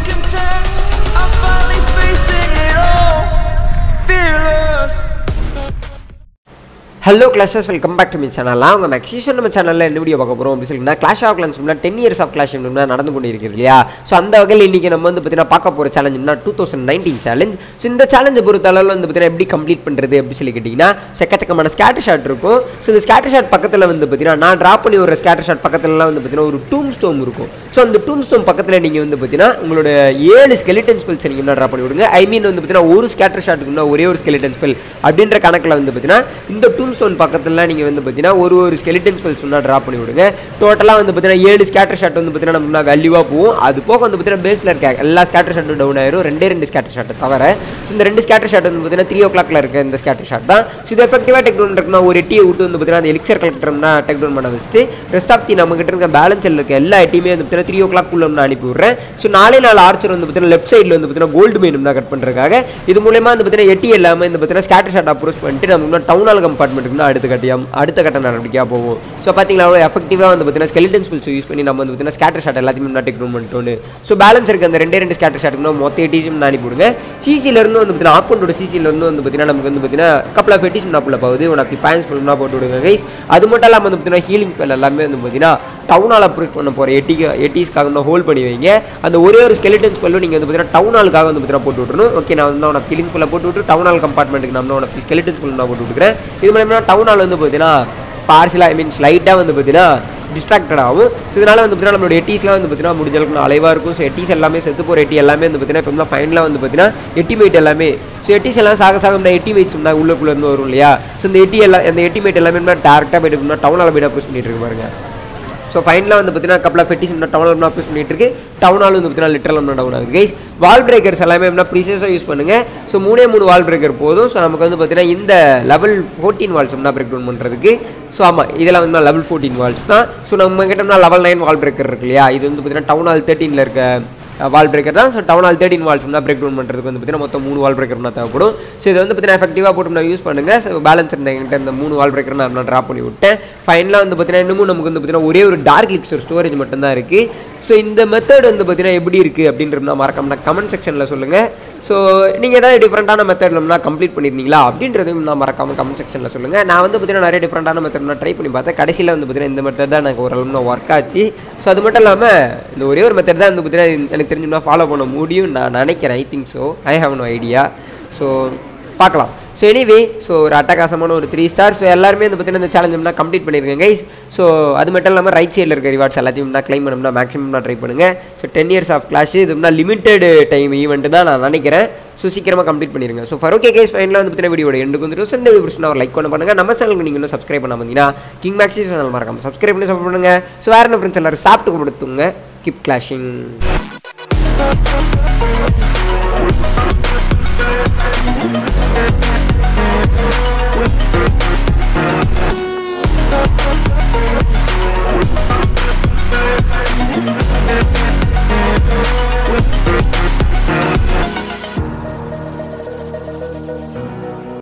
content. I'm finally facing it all. Fearless. Hello clashers welcome back to me channel உங்கள் மேக்ஸிஷன் நம்ம சேனலில் என்ன வீடியோ பார்க்க போகிறோம் அப்படின்னு சொல்லிங்கன்னா கிளாஷ் ஆஃப் கிளான்ஸ்னா டென் இயர்ஸ் ஆஃப் கிளாஷ் நடந்து கொண்டு இருக்கிறது இல்லையா ஸோ அந்த வகையில் இன்றைக்கி நம்ம வந்து பார்த்தீங்கன்னா பார்க்க போகிற சேலஞ்சுனா two thousand nineteen challenge so இந்த சேலஞ்சை பொறுத்த அளவில் வந்து பார்த்தீங்கன்னா எப்படி கம்ப்ளீட் பண்ணுறது அப்படி சொல்லி கேட்டிங்கன்னா செக்கச்சக்கமான ஸ்கேட்டர் ஷாட் இருக்கும் ஸோ இந்த ஸ்கேட்டர் ஷாட் பக்கத்தில் வந்து பார்த்தீங்கன்னா நான் ட்ராப் பண்ணி ஒரு ஸ்கேட்டர் ஷாட் பக்கத்துலலாம் வந்து பார்த்தீங்கன்னா ஒரு டூம் ஸ்டோம் இருக்கும் ஸோ அந்த டூம் ஸ்டோம் பக்கத்தில் நீங்கள் வந்து பார்த்தீங்கன்னா உங்களோட ஏழு ஸ்கெலிட்டன் ஸ்பெல்ஸ் நீங்கள் என்ன ட்ராப் பண்ணி விடுங்க ஐ மீன் வந்து பார்த்தீங்கன்னா ஒரு ஸ்கேட்டர் ஷாட்டுக்கு ஒரே ஒரு ஸ்கெலிட்டன் ஸ்பெல் அப்படின்ற கணக்கில் வந்து பார்த்தீங்கன்னா இந்த டூம் ஸ்டோன் பக்கத்தில் நீங்கள் வந்து பார்த்தீங்கன்னா ஒரு ஒரு ஸ்கெலிட்டன் ஸ்பெல்ஸ் ஒன்றா ட்ராப் பண்ணி விடுங்க டோட்டலாக வந்து பார்த்தீங்கன்னா ஏழு ஸ்கேட்டர் ஷாட் வந்து பார்த்தீங்கன்னா நம்ம வேல்யூவாக போகும் அது போக வந்து பார்த்தீங்கன்னா பேஸில் இருக்க எல்லா ஸ்கேட்டர் ஷாட்டும் டவுன் ஆயிரும் ரெண்டே ரெண்டு ஸ்கேட்டர் ஷாட்டை தவிர ஸோ இந்த ரெண்டு ஸ்கேட்டர் ஷாட் வந்து பார்த்தீங்கன்னா த்ரீ ஓ கிளாக்ல இருக்க இந்த ஸ்கேட்டர் ஷாட் தான் ஸோ இது எஃபெக்டிவாக டெக் டவுன் இருக்குன்னா ஒரு எட்டியை விட்டு வந்து பார்த்தீங்கன்னா அந்த எலிக்சர் கலெக்டர்னா டெக் டவுன் பண்ண வச்சுட்டு ரெஸ்ட் ஆஃப் தி நம்ம கிட்ட இருக்க பேலன்ஸ் இருக்க எல்லா எட்டியுமே வந்து பார்த்தீங்கன்னா த்ரீ ஓ கிளாக் உள்ள நான் அனுப்பி விட்றேன் ஸோ நாலே நாலு ஆர்ச்சர் வந்து பார்த்தீங்கன்னா லெஃப்ட் சைடில் வந்து பார்த்தீங்கன்னா கோல்டு மெயின் நான் கட் பண்ணுறதுக்காக இது மூலயமா வந்து பார்த்தீங்கன்னா எட்டி எல்லாமே இந்த பார்த்தீங்கன்னா ஸ்கேட்டர் ஷாட் அப்ரோச் பண்ணிட்டு நம்ம இன்னும் டவுன் ஹால் கம்பார்ட்மெண்ட்டுக்கு அடுத்த கட்டியம் அடுத்த கட்ட நடவடிக்கையாக போகும் ஸோ பார்த்தீங்களா அவ்வளோ எஃபெக்டிவாக வந்து பார்த்தீங்கன்னா ஸ்கெலிட்டன் ஸ்பில்ஸ் யூஸ் பண்ணி நம்ம வந்து பார்த்தீங்கன்னா ஸ்கேட்டர் ஷாட் எல்லாத்தையுமே நான் டெக் பண்ணிட்டோன்னு ஸோ பேலன்ஸ் இருக்க அந்த ரெண்டே ரெண்டு ஸ்கேட்டர் ஷாட்டுக்கு மொத்த எட்டிஸும் நான் அனுப்பி விடுங்க சிசிலேருந்து வந்து பார்த்தீங்கன்னா ஆப்போண்டோட சிசிலேருந்து வந்து பார்த்தீங்கன்னா நமக்கு வந்து பார்த்தீங்கன்னா கப்பல் ஆஃப் எட்டிஸ் நான் புள்ள போகுது ஒன் ஆஃப் தி பாயிண்ட்ஸ் பண்ணா போட்டு விடுங்க கைஸ் அது மட்டும் இல்லாமல் வந்து பார்த்தீங்கன்னா ஹீலிங் ஸ்பெல் எல்லாமே வந்து பார்த்தீங்கன்னா டவுன் ஹால் அப்ரோச் பண்ண போகிற எட்டிக்கு எட்டிஸ்க்காக இன்னும் ஹோல்ட் பண்ணி வைங்க அந்த ஒரே ஒரு ஸ்கெலிட்டன் ஸ்பெல்லும் நீங்கள் வந்து பார்த்தீங்கன்னா டவுன் ஹாலுக்காக வந்து பார்த்தீங்கன்னா போட்டு விட்டுருணும் ஓகே நான் வந்து உனக்கு ஹீலிங் ஸ்பெல்ல போட்டு விட்டு டவுன் ஹால் கம்பார்ட்மெண்ட்டுக்கு நம்ம உனக்கு ஸ்கெலிட்டன் ஸ்பெல் நான் போட்டு விட்டுக்கிறேன் இது மூலமா டவுன் ஹால் வந்து பார்த்தீங்கன்னா பார்சலாக ஐ மீன் ஸ்லைட்டாக வந்து பார்த்தீங்கன்னா டிஸ்ட்ராக்டட் ஆகும் ஸோ இதனால் வந்து பார்த்தீங்கன்னா நம்மளோட எட்டிஸ்லாம் வந்து பார்த்தீங்கன்னா முடிஞ்ச அளவுக்கு அலைவாக இருக்கும் ஸோ எட்டிஸ் எல்லாமே செத்து போகிற எட்டி எல்லாமே வந்து பார்த்தீங்கன்னா இப்போ தான் ஃபைனலாக வந்து பார்த்தீங்கன்னா எட்டிமேட் எல்லாமே ஸோ எட்டிஸ் எல்லாம் சாக சாக நம்ம எட்டி வெயிட்ஸ் இருந்தால் உள்ளுக்குள்ளே இருந்து வரும் இல்லையா ஸோ இந்த எட்டி எல்லாம் அந்த எட்டிமேட் எல்லாமே டேரெக்டாக போயிட்டு டவுனால் போய்ட்டு அப்ரோச் பண்ணிட்டு இருக்கு பாருங்க ஸோ ஃபைனலாக வந்து பார்த்தீங்கன்னா கப்பல் ஆஃப் பெட்டிஸ் டவுன் ஹால் அப்ரோச் பண்ணிட்டு இருக்கு டவுன் ஹால் வந்து பார்த்தீங்கன்னா லிட்டரல் டவுன் ஆகுது கைஸ் வால் பிரேக்கர்ஸ் எல்லாமே என்ன ப்ரீசியஸாக யூஸ் பண்ணுங்க ஸோ மூணே மூணு வால் பிரேக்கர் போதும் ஸோ நமக்கு வந்து பார்த்தீங்கன்னா இந்த லெவல் ஃபோர்டீன் வால்ஸ் என்ன பிரேக் டவுன் பண்ணுறதுக்கு ஸோ ஆமாம் இதெல்லாம் வந்து லெவல் ஃபோர்டீன் வால்ஸ் தான் ஸோ நம்ம கிட்டம்னா லெவல் நைன் வால் பிரேக்கர் இருக்கு இல்லையா இது வந்து பார்த்தீங்கன்னா டவுன் ஹால் தேர்ட்டீனில் இருக்க வால் பிரேக்கர் தான் so town hall thirteen walls தான் பிரேக் டவுன் பண்ணுறதுக்கு வந்து பார்த்தீங்கன்னா மொத்தம் மூணு வால் பிரேக்கர் தான் தேவைப்படும் ஸோ இது வந்து பார்த்தீங்கன்னா எஃபெக்டிவாக போட்டு நான் யூஸ் பண்ணுங்கள் ஸோ பேலன்ஸ் இருந்த என்கிட்ட இந்த மூணு வால் பிரேக்கர் நான் நான் ட்ராப் பண்ணி விட்டேன் ஃபைனலாக வந்து பார்த்தீங்கன்னா இன்னமும் நமக்கு வந்து பார்த்தீங்கன்னா ஒரே ஒரு டார்க் லிக்ஸர் ஸ்டோரேஜ் மட்டும்தான் இருக்குது ஸோ இந்த மெத்தட் வந்து பார்த்தீங்கன்னா எப்படி இருக்குது அப்படின்றத மறக்காம கமெண்ட் செக்ஷனில் சொல்லுங்கள் ஸோ நீங்கள் ஏதாவது டிஃப்ரெண்ட்டான மெத்தட்லம்னா கம்ப்ளீட் பண்ணியிருந்தீங்களா அப்படின்றதையும் நான் மறக்காம கமெண்ட் செக்ஷனில் சொல்லுங்கள் நான் வந்து பார்த்தீங்கன்னா நிறைய டிஃப்ரெண்ட்டான மெத்தட் நான் ட்ரை பண்ணி பார்த்தேன் கடைசியில் வந்து பார்த்தீங்கன்னா இந்த மெத்தட் தான் எனக்கு ஓரளவு ஒர்க் ஆச்சு ஸோ அது மட்டும் இல்லாமல் இந்த ஒரே ஒரு மெத்தட் தான் வந்து பார்த்தீங்கன்னா எனக்கு தெரிஞ்சுன்னா ஃபாலோ பண்ண முடியும் நான் நினைக்கிறேன் I think so I have no idea so பார்க்கலாம் ஸோ எனிவே ஸோ ஒரு அட்டகாசமான ஒரு த்ரீ ஸ்டார் ஸோ எல்லாருமே வந்து பார்த்தீங்கன்னா இந்த சேலஞ்சுனா கம்ப்ளீட் பண்ணியிருக்கேன் கைஸ் ஸோ அது மட்டும் இல்லாமல் ரைட் சைடில் இருக்க ரிவார்ட்ஸ் எல்லாத்தையும் நான் க்ளைம் பண்ணணும்னா மேக்ஸிமம் நான் ட்ரை பண்ணுங்கள் so ten years of clash இது லிமிட்டெட் டைம் ஈவெண்ட் தான் நான் நினைக்கிறேன் ஸோ சீக்கிரமாக கம்ப்ளீட் பண்ணிருங்க ஸோ ஃபர் ஓகே கேஸ் ஃபைனலாக வந்து பார்த்தீங்கன்னா வீடியோட எண்டுக்கு வந்துட்டு ஸோ இந்த வீடியோ பிடிச்சினா ஒரு லைக் பண்ண பண்ணுங்க நம்ம சேனலுக்கு நீங்கள் இன்னும் சப்ஸ்கிரைப் பண்ண வந்தீங்கன்னா கிங் மேக்ஸி சேனல் மறக்காம சப்ஸ்கிரைப் பண்ணி சப்போர்ட் பண்ணுங்க ஸோ வேறு என்ன ஃப்ரெண்ட்ஸ் எல்லாரும் சாப்பிட்டு கொடுத்துங்க கிப் கிளாஷிங்